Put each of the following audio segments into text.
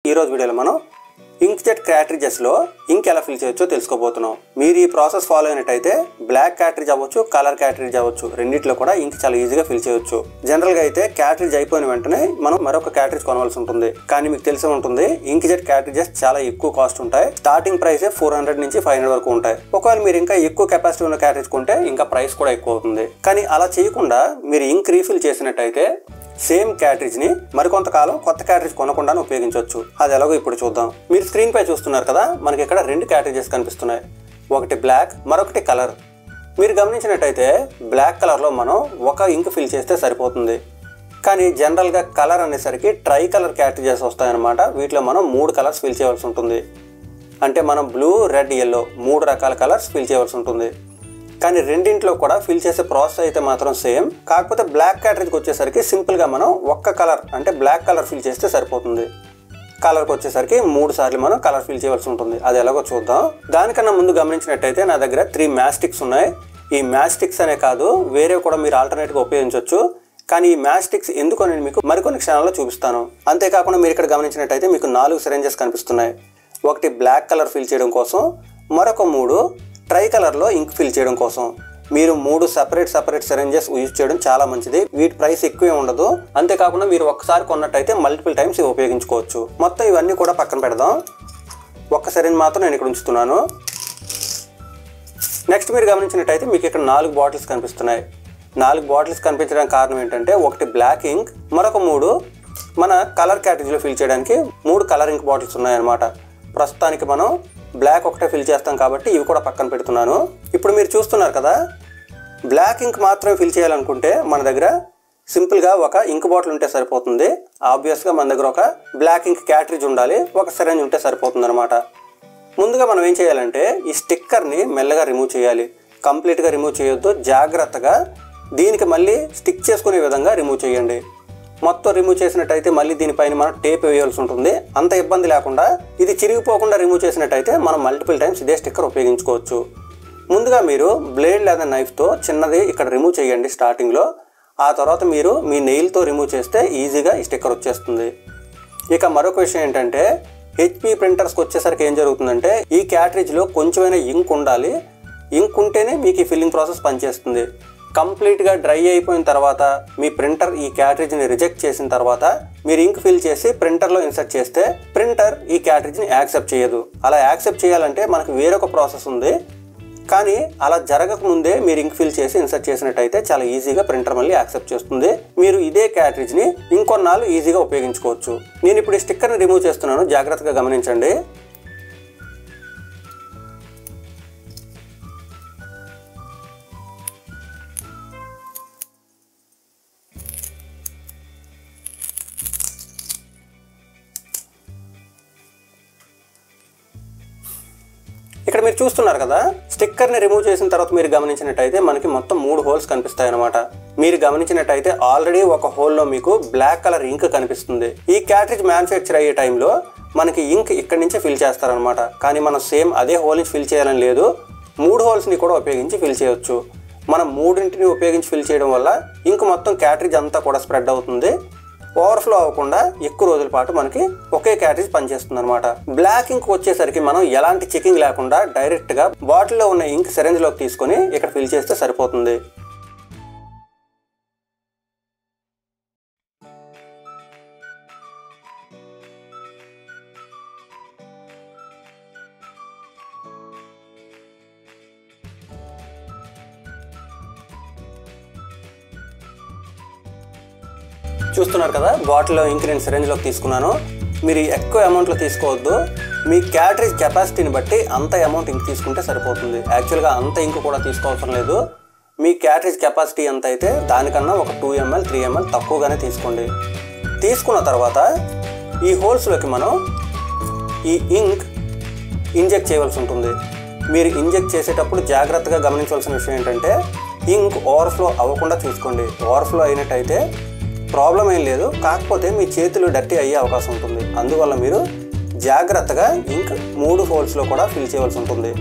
ఈరోజు వీడియోలో మనం ఇంక్ జెట్ క్యాట్రిజెస్లో ఇంక్ ఎలా ఫిల్ చేయొచ్చో తెలుసుకోబోతున్నాం మీరు ఈ ప్రాసెస్ ఫాలో అయినట్టయితే బ్లాక్ క్యాట్రిజ్ అవ్వచ్చు కలర్ క్యాట్రిజ్ అవ్వచ్చు రెండిట్లో కూడా ఇంక్ చాలా ఈజీగా ఫిల్ చేయొచ్చు జనరల్గా అయితే క్యాట్రిజ్ అయిపోయిన వెంటనే మనం మరొక క్యాట్రిజ్ కొనవలసి ఉంటుంది కానీ మీకు తెలిసే ఉంటుంది ఇంక్ జెట్ క్యాట్రిజెస్ చాలా ఎక్కువ కాస్ట్ ఉంటాయి స్టార్టింగ్ ప్రైస్ ఫోర్ హండ్రెడ్ నుంచి ఫైవ్ హండ్రెడ్ వరకు ఉంటాయి ఒకవేళ మీరు ఇంకా ఎక్కువ కెపాసిటీ ఉన్న క్యాట్రిజ్ కొంటే ఇంకా ప్రైస్ కూడా ఎక్కువ అవుతుంది కానీ అలా చేయకుండా మీరు ఇంక్ రీఫిల్ చేసినట్టయితే సేమ్ క్యాట్రిజ్ ని మరికొంతకాలం కొత్త క్యాట్రిజ్ కొనకుండా ఉపయోగించవచ్చు అది ఎలాగో ఇప్పుడు చూద్దాం మీరు స్క్రీన్ పై చూస్తున్నారు కదా మనకి ఇక్కడ రెండు క్యాట్రిజెస్ కనిపిస్తున్నాయి ఒకటి బ్లాక్ మరొకటి కలర్ మీరు గమనించినట్టయితే బ్లాక్ కలర్లో మనం ఒక ఇంక్ ఫిల్ చేస్తే సరిపోతుంది కానీ జనరల్గా కలర్ అనేసరికి ట్రై కలర్ క్యాట్రిజెస్ వస్తాయన్నమాట వీటిలో మనం మూడు కలర్స్ ఫిల్ చేయవలసి ఉంటుంది అంటే మనం బ్లూ రెడ్ ఎల్లో మూడు రకాల కలర్స్ ఫిల్ చేయవలసి ఉంటుంది కానీ రెండింటిలో కూడా ఫిల్ చేసే ప్రాసెస్ అయితే మాత్రం సేమ్ కాకపోతే బ్లాక్ క్యాటరీకి వచ్చేసరికి సింపుల్గా మనం ఒక్క కలర్ అంటే బ్లాక్ కలర్ ఫిల్ చేస్తే సరిపోతుంది కలర్కి వచ్చేసరికి మూడు సార్లు మనం కలర్ ఫిల్ చేయవలసి ఉంటుంది అది ఎలాగో చూద్దాం దానికన్నా ముందు గమనించినట్టయితే నా దగ్గర త్రీ మ్యాస్టిక్స్ ఉన్నాయి ఈ మ్యాస్టిక్స్ అనే కాదు వేరే కూడా మీరు ఆల్టర్నేట్గా ఉపయోగించవచ్చు కానీ ఈ మ్యాస్టిక్స్ ఎందుకో నేను మీకు మరికొన్ని క్షణాల్లో చూపిస్తాను అంతేకాకుండా మీరు ఇక్కడ గమనించినట్టయితే మీకు నాలుగు సిరెంజెస్ కనిపిస్తున్నాయి ఒకటి బ్లాక్ కలర్ ఫిల్ చేయడం కోసం మరొక మూడు ట్రై కలర్లో ఇంక్ ఫిల్ చేయడం కోసం మీరు మూడు సపరేట్ సపరేట్ సిరెంజెస్ యూజ్ చేయడం చాలా మంచిది వీటి ప్రైస్ ఎక్కువే ఉండదు అంతేకాకుండా మీరు ఒక్కసారి కొన్నట్టయితే మల్టిపుల్ టైమ్స్ ఇవి ఉపయోగించుకోవచ్చు మొత్తం ఇవన్నీ కూడా పక్కన పెడదాం ఒక్క సిరెంజ్ మాత్రం నేను ఇక్కడ ఉంచుతున్నాను నెక్స్ట్ మీరు గమనించినట్టయితే మీకు ఇక్కడ నాలుగు బాటిల్స్ కనిపిస్తున్నాయి నాలుగు బాటిల్స్ కనిపించడానికి కారణం ఏంటంటే ఒకటి బ్లాక్ ఇంక్ మరొక మూడు మన కలర్ క్యాటరీలో ఫిల్ చేయడానికి మూడు కలర్ ఇంక్ బాటిల్స్ ఉన్నాయన్నమాట ప్రస్తుతానికి మనం బ్లాక్ ఒకటే ఫిల్ చేస్తాం కాబట్టి ఇవి కూడా పక్కన పెడుతున్నాను ఇప్పుడు మీరు చూస్తున్నారు కదా బ్లాక్ ఇంక్ మాత్రమే ఫిల్ చేయాలనుకుంటే మన దగ్గర సింపుల్గా ఒక ఇంక్ బాటిల్ ఉంటే సరిపోతుంది ఆబ్వియస్గా మన దగ్గర ఒక బ్లాక్ ఇంక్ క్యాటరీజ్ ఉండాలి ఒక సిరంజ్ ఉంటే సరిపోతుంది అనమాట ముందుగా మనం ఏం చేయాలంటే ఈ స్టిక్కర్ని మెల్లగా రిమూవ్ చేయాలి కంప్లీట్గా రిమూవ్ చేయొద్దు జాగ్రత్తగా దీనికి మళ్ళీ స్టిక్ చేసుకునే విధంగా రిమూవ్ చేయండి మొత్తం రిమూవ్ చేసినట్టయితే మళ్ళీ దీనిపైన మనం టేప్ వేయాల్సి ఉంటుంది అంత ఇబ్బంది లేకుండా ఇది చిరిగిపోకుండా రిమూవ్ చేసినట్టయితే మనం మల్టిపుల్ టైమ్స్ ఇదే స్టిక్కర్ ఉపయోగించుకోవచ్చు ముందుగా మీరు బ్లేడ్ లేదా నైఫ్తో చిన్నది ఇక్కడ రిమూవ్ చేయండి స్టార్టింగ్లో ఆ తర్వాత మీరు మీ నెయిల్తో రిమూవ్ చేస్తే ఈజీగా ఈ స్టిక్కర్ వచ్చేస్తుంది ఇక మరొక విషయం ఏంటంటే హెచ్పి ప్రింటర్స్కి వచ్చేసరికి ఏం జరుగుతుందంటే ఈ క్యాట్రిజ్లో కొంచెమైనా ఇంక్ ఉండాలి ఇంక్ ఉంటేనే మీకు ఈ ఫిల్లింగ్ ప్రాసెస్ పనిచేస్తుంది కంప్లీట్గా డ్రై అయిపోయిన తర్వాత మీ ప్రింటర్ ఈ క్యాట్రిజ్ని రిజెక్ట్ చేసిన తర్వాత మీరు ఇంక్ ఫిల్ చేసి ప్రింటర్లో ఇన్సర్ట్ చేస్తే ప్రింటర్ ఈ క్యాట్రిజ్ని యాక్సెప్ట్ చేయదు అలా యాక్సెప్ట్ చేయాలంటే మనకు వేరొక ప్రాసెస్ ఉంది కానీ అలా జరగక ముందే మీరు ఇంక్ ఫిల్ చేసి ఇన్సర్ట్ చేసినట్టయితే చాలా ఈజీగా ప్రింటర్ మళ్ళీ యాక్సెప్ట్ చేస్తుంది మీరు ఇదే క్యాట్రిజ్ని ఇంకొన్నాళ్ళు ఈజీగా ఉపయోగించుకోవచ్చు నేను ఇప్పుడు ఈ స్టిక్కర్ని రిమూవ్ చేస్తున్నాను జాగ్రత్తగా గమనించండి ఇక్కడ మీరు చూస్తున్నారు కదా స్టిక్కర్ని రిమూవ్ చేసిన తర్వాత మీరు గమనించినట్టయితే మనకి మొత్తం మూడు హోల్స్ కనిపిస్తాయి అనమాట మీరు గమనించినట్టయితే ఆల్రెడీ ఒక హోల్లో మీకు బ్లాక్ కలర్ ఇంక్ కనిపిస్తుంది ఈ క్యాట్రిజ్ మ్యానుఫ్యాక్చర్ అయ్యే టైంలో మనకి ఇంక్ ఇక్కడి నుంచే ఫిల్ చేస్తారనమాట కానీ మనం సేమ్ అదే హోల్ నుంచి ఫిల్ చేయాలని లేదు మూడు హోల్స్ని కూడా ఉపయోగించి ఫిల్ చేయొచ్చు మనం మూడింటిని ఉపయోగించి ఫిల్ చేయడం వల్ల ఇంక్ మొత్తం క్యాట్రిజ్ అంతా కూడా స్ప్రెడ్ అవుతుంది ఓవర్ఫ్లో అవ్వకుండా ఎక్కువ రోజుల పాటు మనకి ఒకే క్యాటరీజ్ పనిచేస్తుంది అనమాట బ్లాక్ ఇంక్ వచ్చేసరికి మనం ఎలాంటి చెకింగ్ లేకుండా డైరెక్ట్గా బాటిల్లో ఉన్న ఇంక్ సిరెంజ్లోకి తీసుకొని ఇక్కడ ఫిల్ చేస్తే సరిపోతుంది చూస్తున్నారు కదా బాటిల్లో ఇంక్ నేను సిరెంజ్లోకి తీసుకున్నాను మీరు ఎక్కువ అమౌంట్లో తీసుకోవద్దు మీ క్యాటరీజ్ కెపాసిటీని బట్టి అంత అమౌంట్ ఇంక్ తీసుకుంటే సరిపోతుంది యాక్చువల్గా అంత ఇంక్ కూడా తీసుకోవసరం లేదు మీ క్యాటరీజ్ కెపాసిటీ ఎంత అయితే దానికన్నా ఒక టూ ఎంఎల్ త్రీ ఎంఎల్ తక్కువగానే తీసుకోండి తీసుకున్న తర్వాత ఈ హోల్స్లోకి మనం ఈ ఇంక్ ఇంజెక్ట్ చేయవలసి ఉంటుంది మీరు ఇంజెక్ట్ చేసేటప్పుడు జాగ్రత్తగా గమనించవలసిన విషయం ఏంటంటే ఇంక్ ఓవర్ఫ్లో అవ్వకుండా చూసుకోండి ఓవర్ఫ్లో అయినట్టయితే ప్రాబ్లం ఏం లేదు కాకపోతే మీ చేతులు డర్టీ అయ్యే అవకాశం ఉంటుంది అందువల్ల మీరు జాగ్రత్తగా ఇంక్ మూడు హోల్స్లో కూడా ఫిల్ చేయవలసి ఉంటుంది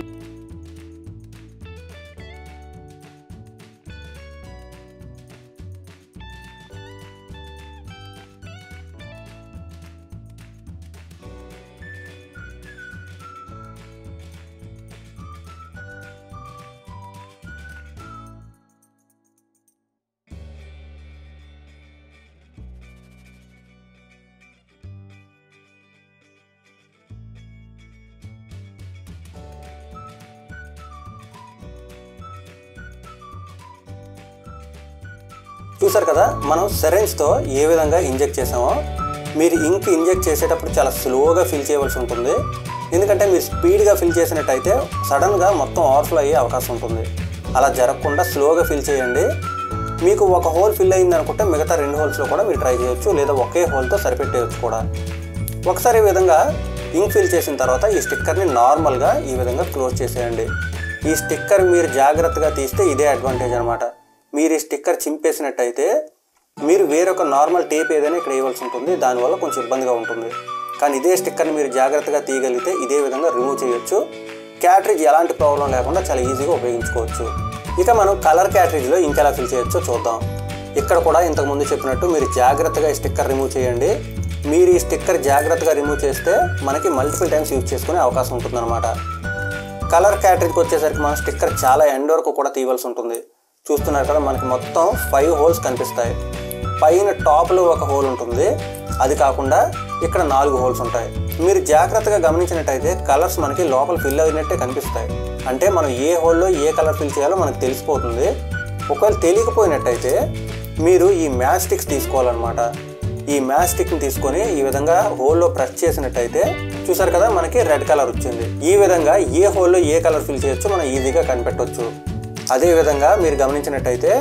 చూసారు కదా మనం సెరెన్స్తో ఏ విధంగా ఇంజెక్ట్ చేసామో మీరు ఇంక్ ఇంజెక్ట్ చేసేటప్పుడు చాలా స్లోగా ఫిల్ చేయవలసి ఉంటుంది ఎందుకంటే మీరు స్పీడ్గా ఫిల్ చేసినట్టయితే సడన్గా మొత్తం ఓవర్ఫ్లో అయ్యే అవకాశం ఉంటుంది అలా జరగకుండా స్లోగా ఫిల్ చేయండి మీకు ఒక హోల్ ఫిల్ అయింది అనుకుంటే మిగతా రెండు హోల్స్లో కూడా మీరు ట్రై చేయొచ్చు లేదా ఒకే హోల్తో సరిపెట్టేయచ్చు కూడా ఒకసారి ఈ విధంగా ఇంక్ ఫిల్ చేసిన తర్వాత ఈ స్టిక్కర్ని నార్మల్గా ఈ విధంగా క్లోజ్ చేసేయండి ఈ స్టిక్కర్ మీరు జాగ్రత్తగా తీస్తే ఇదే అడ్వాంటేజ్ అనమాట మీరు ఈ స్టిక్కర్ చింపేసినట్టయితే మీరు వేరొక నార్మల్ టేప్ ఏదైనా ఇక్కడ వేయవలసి ఉంటుంది దానివల్ల కొంచెం ఇబ్బందిగా ఉంటుంది కానీ ఇదే స్టిక్కర్ని మీరు జాగ్రత్తగా తీయగలిగితే ఇదే విధంగా రిమూవ్ చేయొచ్చు క్యాట్రిజ్ ఎలాంటి ప్రాబ్లం లేకుండా చాలా ఈజీగా ఉపయోగించుకోవచ్చు ఇక మనం కలర్ క్యాట్రిజ్లో ఇంకెలా ఫిల్ చేయొచ్చో చూద్దాం ఇక్కడ కూడా ఇంతకుముందు చెప్పినట్టు మీరు జాగ్రత్తగా ఈ స్టిక్కర్ రిమూవ్ చేయండి మీరు ఈ స్టిక్కర్ జాగ్రత్తగా రిమూవ్ చేస్తే మనకి మల్టిపుల్ టైమ్స్ యూజ్ చేసుకునే అవకాశం ఉంటుందన్నమాట కలర్ క్యాటరీకి వచ్చేసరికి మన స్టిక్కర్ చాలా ఎండ్ వరకు కూడా తీయవలసి ఉంటుంది చూస్తున్నారు కదా మనకి మొత్తం ఫైవ్ హోల్స్ కనిపిస్తాయి పైన టాప్లో ఒక హోల్ ఉంటుంది అది కాకుండా ఇక్కడ నాలుగు హోల్స్ ఉంటాయి మీరు జాగ్రత్తగా గమనించినట్టయితే కలర్స్ మనకి లోపల ఫిల్ అయినట్టే కనిపిస్తాయి అంటే మనం ఏ హోల్లో ఏ కలర్ ఫిల్ చేయాలో మనకు తెలిసిపోతుంది ఒకవేళ తెలియకపోయినట్టయితే మీరు ఈ మ్యాచ్ స్టిక్స్ తీసుకోవాలన్నమాట ఈ మ్యాచ్ స్టిక్ని తీసుకొని ఈ విధంగా హోల్లో ప్రెస్ చేసినట్టయితే చూసారు కదా మనకి రెడ్ కలర్ వచ్చింది ఈ విధంగా ఏ హోల్లో ఏ కలర్ ఫిల్ చేయొచ్చో మనం ఈజీగా కనిపెట్టవచ్చు అదే విధంగా మీరు గమనించినట్టయితే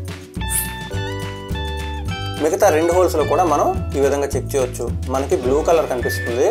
మిగతా రెండు హోల్స్లో కూడా మనం ఈ విధంగా చెక్ చేయొచ్చు మనకి బ్లూ కలర్ కనిపిస్తుంది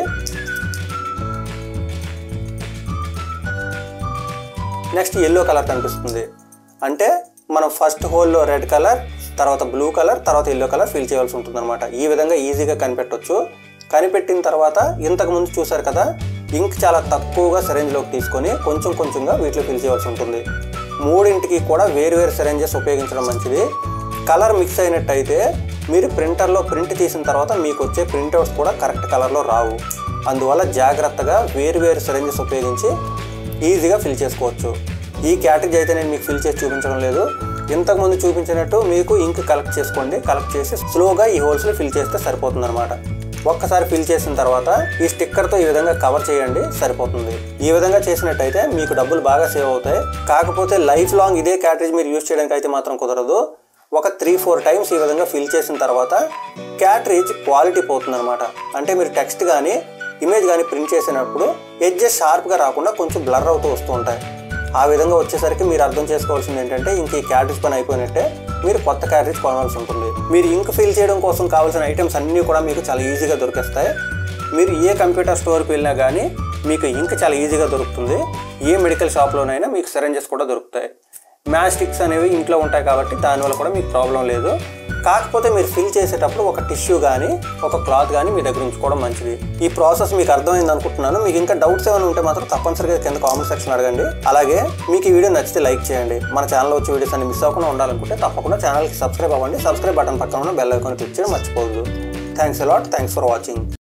నెక్స్ట్ ఎల్లో కలర్ కనిపిస్తుంది అంటే మనం ఫస్ట్ హోల్లో రెడ్ కలర్ తర్వాత బ్లూ కలర్ తర్వాత ఎల్లో కలర్ ఫిల్ చేయాల్సి ఉంటుంది అనమాట ఈ విధంగా ఈజీగా కనిపెట్టవచ్చు కనిపెట్టిన తర్వాత ఇంతకు ముందు చూసారు కదా ఇంక్ చాలా తక్కువగా సిరంజ్లోకి తీసుకొని కొంచెం కొంచెంగా వీటిలో ఫిల్ చేయవలసి ఉంటుంది మూడింటికి కూడా వేరు వేరు సిరంజెస్ ఉపయోగించడం మంచిది కలర్ మిక్స్ అయినట్టయితే మీరు ప్రింటర్లో ప్రింట్ తీసిన తర్వాత మీకు వచ్చే ప్రింట్అవుట్స్ కూడా కరెక్ట్ కలర్లో రావు అందువల్ల జాగ్రత్తగా వేరు వేరు సిరంజెస్ ఉపయోగించి ఈజీగా ఫిల్ చేసుకోవచ్చు ఈ క్యాటరేజ్ అయితే నేను మీకు ఫిల్ చేసి చూపించడం లేదు ఇంతకుముందు చూపించినట్టు మీకు ఇంక్ కలెక్ట్ చేసుకోండి కలెక్ట్ చేసి స్లోగా ఈ హోల్స్ని ఫిల్ చేస్తే సరిపోతుంది అనమాట ఒక్కసారి ఫిల్ చేసిన తర్వాత ఈ స్టిక్కర్తో ఈ విధంగా కవర్ చేయండి సరిపోతుంది ఈ విధంగా చేసినట్టయితే మీకు డబ్బులు బాగా సేవ్ అవుతాయి కాకపోతే లైఫ్ లాంగ్ ఇదే క్యాటరేజ్ మీరు యూజ్ చేయడానికి అయితే మాత్రం కుదరదు ఒక త్రీ ఫోర్ టైమ్స్ ఈ విధంగా ఫిల్ చేసిన తర్వాత క్యాటరేజ్ క్వాలిటీ పోతుంది అనమాట అంటే మీరు టెక్స్ట్ కానీ ఇమేజ్ కానీ ప్రింట్ చేసినప్పుడు ఎడ్జెస్ షార్ప్గా రాకుండా కొంచెం బ్లర్ అవుతూ వస్తూ ఉంటాయి ఆ విధంగా వచ్చేసరికి మీరు అర్థం చేసుకోవాల్సింది ఏంటంటే ఇంక ఈ క్యాటరేజ్ పని అయిపోయినట్టే మీరు కొత్త క్యాటరేజ్ కొనాల్సి ఉంటుంది మీరు ఇంక్ ఫిల్ చేయడం కోసం కావాల్సిన ఐటమ్స్ అన్నీ కూడా మీకు చాలా ఈజీగా దొరికేస్తాయి మీరు ఏ కంప్యూటర్ స్టోర్కి వెళ్ళినా కానీ మీకు ఇంక్ చాలా ఈజీగా దొరుకుతుంది ఏ మెడికల్ షాప్లోనైనా మీకు సిరంజెస్ కూడా దొరుకుతాయి మ్యాచ్ స్టిక్స్ అనేవి ఇంట్లో ఉంటాయి కాబట్టి దానివల్ల కూడా మీకు ప్రాబ్లం లేదు కాకపోతే మీరు ఫిల్ చేసేటప్పుడు ఒక టిష్యూ కానీ ఒక క్లాత్ కానీ మీ దగ్గర ఉంచుకోవడం మంచిది ఈ ప్రాసెస్ మీకు అర్థమైంది అనుకుంటున్నాను మీకు ఇంకా డౌట్స్ ఏమైనా ఉంటే మాత్రం తప్పనిసరిగా కింద కామెంట్ సెక్షన్ అడగండి అలాగే మీకు ఈ వీడియో నచ్చితే లైక్ చేయండి మన ఛానల్లో వచ్చే వీడియోస్ అన్ని మిస్ అవ్వకుండా ఉండాలనుకుంటే తప్పకుండా ఛానల్కి సబ్స్క్రైబ్ అవ్వండి సబ్స్క్రైబ్ బటన్ పక్కన ఉన్న బెల్ ఐకాన్ క్లిక్ చేయడం మర్చిపోవద్దు thanks a lot thanks for watching